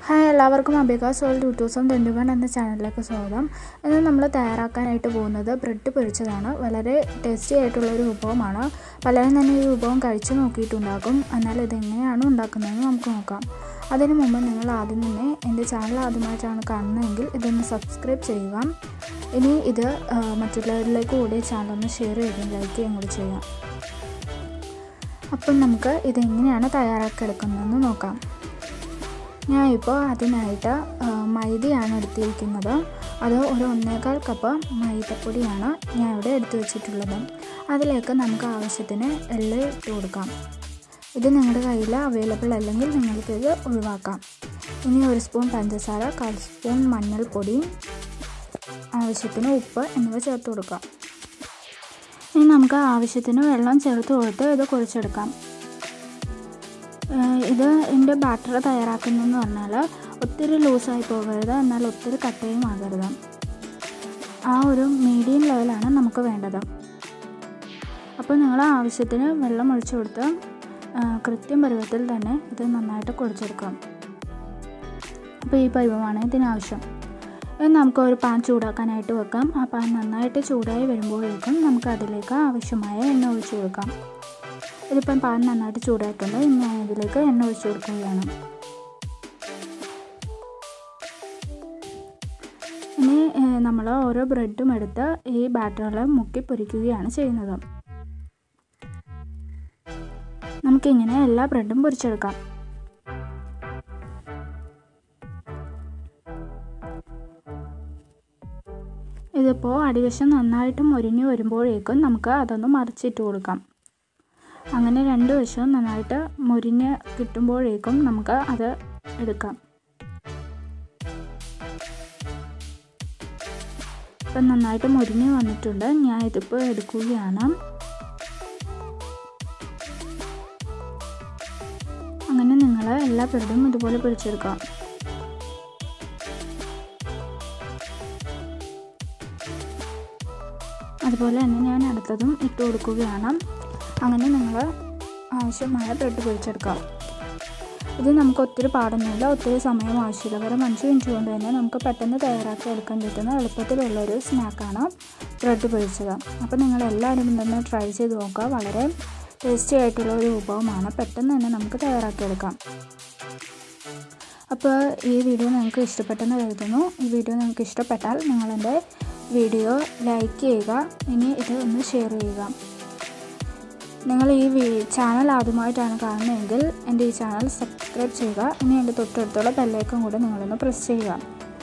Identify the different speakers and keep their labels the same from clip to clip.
Speaker 1: hi എല്ലാവർക്കും Abika soul two thousand twenty one എന്ന ചാനലിലേക്ക് സ്വാഗതം ഇന്ന് നമ്മൾ തയ്യാറാക്കാനായിട്ട് പോകുന്നത് ബ്രെഡ് പൊരിച്ചതാണ് വളരെ ടേസ്റ്റി ആയിട്ടുള്ള ഒരു വിഭവമാണ് പലരും തന്നെ ഈ വിഭവം കഴിച്ചു നോക്കിയിട്ടുണ്ടാകും എന്നാൽ ഇതെങ്ങനെയാണ് ഉണ്ടാക്കുന്നതെന്ന് നമുക്ക് നോക്കാം അതിനു മുമ്പ് നിങ്ങൾ ആദ്യം തന്നെ എൻ്റെ ചാനൽ ആദ്യമായിട്ടാണ് കാണുന്നതെങ്കിൽ ഇതൊന്ന് സബ്സ്ക്രൈബ് ചെയ്യുക ഇനി ഇത് ആ, മറ്റുള്ളവരിലേക്ക് കൂടി ചാനൽ ഒന്ന് ഷെയർ ചെയ്തും ലൈക്ക് ചെയ്യുകയും കൂടി ചെയ്യാം അപ്പം നമുക്ക് ഇതെങ്ങനെയാണ് തയ്യാറാക്കിയെടുക്കുന്നതെന്ന് നോക്കാം ഞാൻ ഇപ്പോൾ അതിനായിട്ട് ആ, മൈദയാണ് എടുത്തിരിക്കുന്നത് അത് ഒരു ഒന്നേകാൽ കപ്പ് മൈദപ്പൊടിയാണ് ഞാൻ ഇവിടെ എടുത്തു വെച്ചിട്ടുള്ളത് അതിലേക്ക് നമുക്ക് ആവശ്യത്തിന് എള്ള ഇട്ട് കൊടുക്കാം ഇത് നിങ്ങളുടെ കയ്യിൽ അവൈലബിൾ അല്ലെങ്കിൽ നിങ്ങൾക്കിത് ഒഴിവാക്കാം ഇനി ഒരു സ്പൂൺ പഞ്ചസാര കാൽ സ്പൂൺ മഞ്ഞൾപ്പൊടി ആവശ്യത്തിന് ഉപ്പ് എന്നിവ ചേർത്ത് കൊടുക്കാം ഇനി നമുക്ക് ആവശ്യത്തിന് വെള്ളം ചേർത്ത് കൊടുത്ത് ഇത് കുഴിച്ചെടുക്കാം ഏഹ് ഇത് എൻ്റെ ബാറ്റർ തയ്യാറാക്കുന്നതെന്ന് പറഞ്ഞാൽ ഒത്തിരി ലൂസായി പോകരുത് എന്നാൽ ഒത്തിരി കട്ടയും ആകരുത് ആ ഒരു മീഡിയം ലെവലാണ് നമുക്ക് വേണ്ടത് അപ്പോൾ നിങ്ങൾ ആവശ്യത്തിന് വെള്ളം ഒഴിച്ചു കൊടുത്ത് ഏഹ് കൃത്യം പരുവത്തിൽ തന്നെ ഇത് നന്നായിട്ട് കുഴച്ചെടുക്കാം അപ്പോൾ ഈ പരുവമാണ് ഇതിനാവശ്യം ഇനി നമുക്ക് ഒരു പാൻ ചൂടാക്കാനായിട്ട് വെക്കാം ആ പാൻ നന്നായിട്ട് ചൂടായി വരുമ്പോഴേക്കും നമുക്ക് അതിലേക്ക് ആവശ്യമായ എണ്ണ ഒഴിച്ചു കൊടുക്കാം ഇതിപ്പം പാൻ നന്നായിട്ട് ചൂടായിട്ടുണ്ട് ഇനി ഞാൻ ഇതിലേക്ക് എണ്ണ ഒഴിച്ചു കൊടുക്കുകയാണ് ഇനി നമ്മൾ ഓരോ ബ്രെഡും എടുത്ത് ഈ ബാറ്ററിൽ മുക്കി പൊരിക്കുകയാണ് ചെയ്യുന്നത് നമുക്കിങ്ങനെ എല്ലാ ബ്രെഡും പൊരിച്ചെടുക്കാം ഇതിപ്പോൾ അടിവശം നന്നായിട്ട് മൊരിഞ്ഞ് വരുമ്പോഴേക്കും നമുക്ക് അതൊന്ന് മറിച്ചിട്ട് കൊടുക്കാം അങ്ങനെ രണ്ട് വശവും നന്നായിട്ട് മുരിഞ്ഞ് കിട്ടുമ്പോഴേക്കും നമുക്ക് അത് എടുക്കാം ഇപ്പം നന്നായിട്ട് മുരിഞ്ഞ് വന്നിട്ടുണ്ട് ഞാൻ ഇതിപ്പോൾ എടുക്കുകയാണ് അങ്ങനെ നിങ്ങൾ എല്ലാ ബ്രെഡും ഇതുപോലെ പിടിച്ചെടുക്കാം അതുപോലെ തന്നെ ഞാൻ അടുത്തതും ഇട്ട് കൊടുക്കുകയാണ് അങ്ങനെ നിങ്ങൾ ആവശ്യമായ ബ്രെഡ് പൊരിച്ചെടുക്കാം ഇത് നമുക്ക് ഒത്തിരി പാടൊന്നുമില്ല ഒത്തിരി സമയം ആവശ്യമില്ല വെറും അഞ്ച് മിനിറ്റ് കൊണ്ട് തന്നെ നമുക്ക് പെട്ടെന്ന് തയ്യാറാക്കി എടുക്കാൻ പറ്റുന്ന എളുപ്പത്തിലുള്ളൊരു സ്നാക്കാണ് ബ്രെഡ് പൊരിച്ചത് അപ്പോൾ നിങ്ങൾ എല്ലാവരും തന്നെ ട്രൈ ചെയ്ത് നോക്കുക വളരെ ടേസ്റ്റി ആയിട്ടുള്ള ഒരു വിഭവമാണ് പെട്ടെന്ന് തന്നെ നമുക്ക് തയ്യാറാക്കിയെടുക്കാം അപ്പോൾ ഈ വീഡിയോ നിങ്ങൾക്ക് ഇഷ്ടപ്പെട്ടെന്ന് കരുതുന്നു ഈ വീഡിയോ നിങ്ങൾക്ക് ഇഷ്ടപ്പെട്ടാൽ നിങ്ങളെൻ്റെ വീഡിയോ ലൈക്ക് ചെയ്യുക ഇനി ഇത് ഒന്ന് ഷെയർ ചെയ്യുക നിങ്ങൾ ഈ വീ ചാനൽ ആദ്യമായിട്ടാണ് കാണുന്നതെങ്കിൽ എൻ്റെ ഈ ചാനൽ സബ്സ്ക്രൈബ് ചെയ്യുക ഇനി എൻ്റെ തൊട്ടടുത്തുള്ള ബെല്ലേക്കും കൂടെ നിങ്ങളൊന്ന് പ്രസ് ചെയ്യുക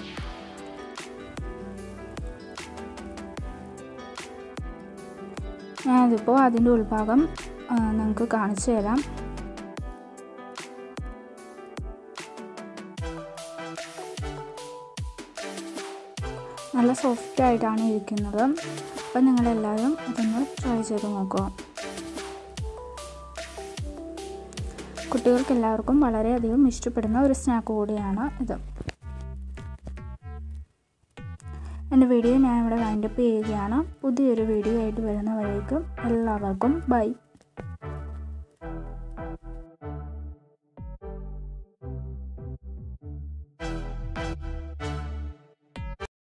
Speaker 1: ഞാനതിപ്പോൾ അതിൻ്റെ ഉൾഭാഗം ആ, നിങ്ങൾക്ക് കാണിച്ചു തരാം നല്ല സോഫ്റ്റ് ആയിട്ടാണ് ഇരിക്കുന്നത് അപ്പം നിങ്ങളെല്ലാവരും ഇതൊന്ന് ട്രൈ ചെയ്ത് നോക്കുക കുട്ടികൾക്ക് എല്ലാവർക്കും വളരെയധികം ഇഷ്ടപ്പെടുന്ന ഒരു സ്നാക്ക് കൂടിയാണ് ഇത് എൻ്റെ വീഡിയോ ഞാൻ ഇവിടെ വൈൻഡപ്പ് ചെയ്യുകയാണ് പുതിയൊരു വീഡിയോ ആയിട്ട് വരുന്നവരേക്കും എല്ലാവർക്കും ബൈ